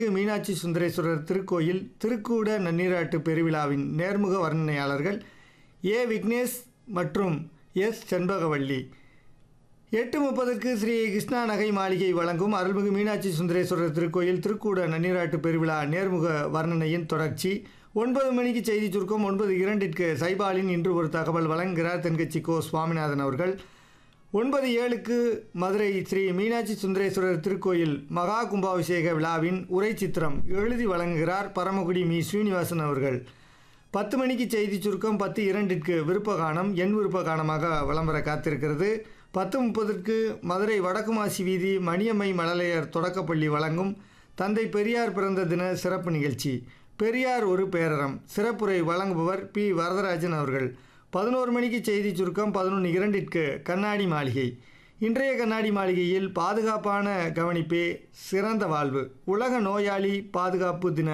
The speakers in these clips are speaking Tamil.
மீனாட்சி சுந்தரேஸ்வரர் திருக்கோயில் திருக்கூட நன்னீராட்டு பெருவிழாவின் நேர்முக வர்ணனையாளர்கள் ஏ விக்னேஷ் மற்றும் எஸ் செண்பகவள்ளி எட்டு முப்பதுக்கு ஸ்ரீ கிருஷ்ணா நகை மாளிகை வழங்கும் அருள்மிகு மீனாட்சி சுந்தரேஸ்வரர் திருக்கோயில் திருக்கூட நன்னீராட்டு பெருவிழா நேர்முக வர்ணனையின் தொடர்ச்சி ஒன்பது மணிக்கு செய்தி சுருக்கம் ஒன்பது இரண்டிற்கு சைபாலின் இன்று ஒரு தகவல் வழங்குகிறார் தென்கட்சி கோ சுவாமிநாதன் அவர்கள் ஒன்பது ஏழுக்கு மதுரை ஸ்ரீ மீனாட்சி சுந்தரேஸ்வரர் திருக்கோயில் மகா கும்பாபிஷேக விழாவின் உரை சித்திரம் எழுதி வழங்குகிறார் பரமக்குடி மீ ஸ்ரீனிவாசன் அவர்கள் பத்து மணிக்கு செய்தி சுருக்கம் பத்து இரண்டிற்கு விருப்பகானம் என் விருப்பகானமாக விளம்பர காத்திருக்கிறது பத்து முப்பதற்கு மதுரை வடக்குமாசி வீதி மணியம்மை மழலையர் தொடக்கப்பள்ளி வழங்கும் தந்தை பெரியார் பிறந்த தின சிறப்பு நிகழ்ச்சி பெரியார் ஒரு பேரறம் சிறப்புரை வழங்குபவர் பி வரதராஜன் அவர்கள் பதினோரு மணிக்கு செய்தி சுருக்கம் பதினொன்று இரண்டிற்கு கண்ணாடி மாளிகை இன்றைய கண்ணாடி மாளிகையில் பாதுகாப்பான கவனிப்பே சிறந்த வாழ்வு உலக நோயாளி பாதுகாப்பு தின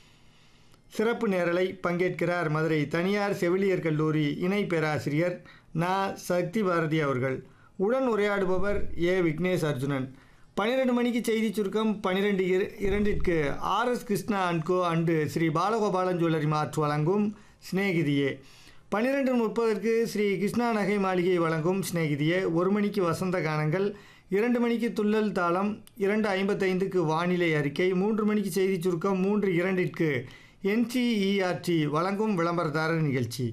சிறப்பு நேரலை பங்கேற்கிறார் மதுரை தனியார் செவிலியர் கல்லூரி இணை பேராசிரியர் நா சக்தி பாரதி அவர்கள் உடன் உரையாடுபவர் ஏ விக்னேஷ் அர்ஜுனன் பன்னிரெண்டு மணிக்கு செய்தி சுருக்கம் பன்னிரெண்டு இர இரண்டிற்கு R S Krishna and co and Sri Balagopalan jewellery mart வழங்கும் சிநேகிதியே பன்னிரெண்டு முப்பதற்கு ஸ்ரீ கிருஷ்ணா நகை மாளிகை வழங்கும் சிநேகிதியே ஒரு மணிக்கு வசந்த கானங்கள் இரண்டு மணிக்கு துள்ளல் தாளம் இரண்டு ஐம்பத்தைந்துக்கு வானிலை அறிக்கை மூன்று மணிக்கு செய்தி சுருக்கம் மூன்று இரண்டிற்கு என்சிஇஆர்டி வழங்கும் விளம்பரதாரர் நிகழ்ச்சி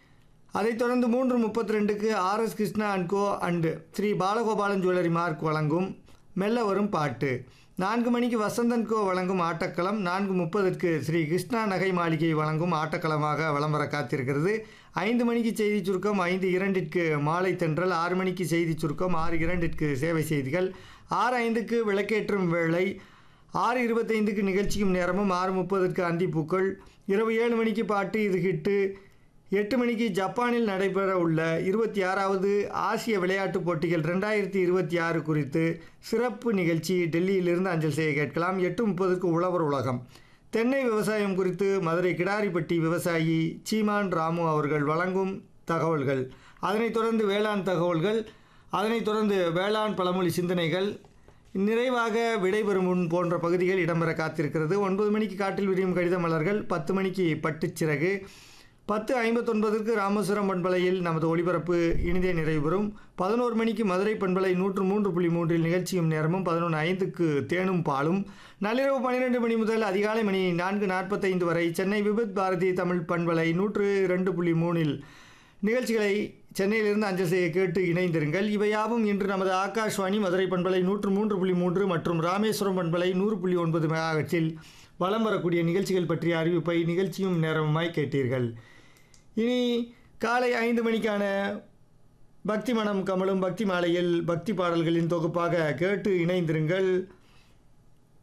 அதைத் தொடர்ந்து மூன்று முப்பத்தி ரெண்டுக்கு R S Krishna and co and Sri Balagopalan jewellery mart வழங்கும் மெல்ல வரும் பாட்டு நான்கு மணிக்கு வசந்தன் கோ வழங்கும் ஆட்டக்களம் நான்கு முப்பதற்கு ஸ்ரீ கிருஷ்ணா நகை மாளிகை வழங்கும் ஆட்டக்களமாக விளம்பர காத்திருக்கிறது ஐந்து மணிக்கு செய்தி சுருக்கம் ஐந்து இரண்டிற்கு மாலை தென்றல் ஆறு மணிக்கு செய்தி சுருக்கம் ஆறு இரண்டிற்கு சேவை செய்திகள் ஆறு ஐந்துக்கு விளக்கேற்றும் வேளை ஆறு இருபத்தைந்துக்கு நிகழ்ச்சிக்கும் நேரமும் ஆறு முப்பதுக்கு அந்திப்பூக்கள் இரவு ஏழு மணிக்கு பாட்டு இது ஹிட்டு எட்டு மணிக்கு ஜப்பானில் நடைபெற உள்ள இருபத்தி ஆறாவது ஆசிய விளையாட்டுப் போட்டிகள் ரெண்டாயிரத்தி இருபத்தி ஆறு குறித்து சிறப்பு நிகழ்ச்சி டெல்லியிலிருந்து அஞ்சல் செய்ய கேட்கலாம் எட்டு முப்பதுக்கு உழவர் உலகம் தென்னை விவசாயம் குறித்து மதுரை கிடாரிப்பட்டி விவசாயி சீமான் ராமு அவர்கள் வழங்கும் தகவல்கள் அதனைத் தொடர்ந்து வேளாண் தகவல்கள் அதனைத் தொடர்ந்து வேளாண் பழமொழி சிந்தனைகள் நிறைவாக விடைபெறும் முன் போன்ற பகுதிகள் இடம்பெற காத்திருக்கிறது ஒன்பது மணிக்கு காட்டில் விரியும் கடித மலர்கள் பத்து மணிக்கு பட்டுச்சிறகு பத்து ஐம்பத்தொன்பதற்கு ராமேஸ்வரம் பண்பலையில் நமது ஒளிபரப்பு இனிதே நிறைவு பெறும் பதினோரு மணிக்கு மதுரை பண்பலை நூற்று மூன்று புள்ளி மூன்றில் நிகழ்ச்சியும் நேரமும் பதினொன்று ஐந்துக்கு தேனும் பாலும் நள்ளிரவு பன்னிரெண்டு மணி முதல் அதிகாலை மணி நான்கு நாற்பத்தைந்து வரை சென்னை விபத் பாரதி தமிழ் பண்பலை நூற்று ரெண்டு புள்ளி மூணில் நிகழ்ச்சிகளை சென்னையிலிருந்து அஞ்சல் செய்ய கேட்டு இணைந்திருங்கள் இவையாவும் இன்று நமது ஆகாஷ்வாணி மதுரை பண்பலை நூற்று மூன்று புள்ளி மூன்று மற்றும் ராமேஸ்வரம் பண்பலை நூறு புள்ளி ஒன்பது மெகாஹெட்ஸில் வலம் வரக்கூடிய நிகழ்ச்சிகள் பற்றிய அறிவிப்பை நிகழ்ச்சியும் நேரமாய் கேட்டீர்கள் இனி காலை ஐந்து மணிக்கான பக்தி மனம் கமலும் பக்தி மாலையில் பக்தி பாடல்களின் தொகுப்பாக கேட்டு இணைந்திருங்கள்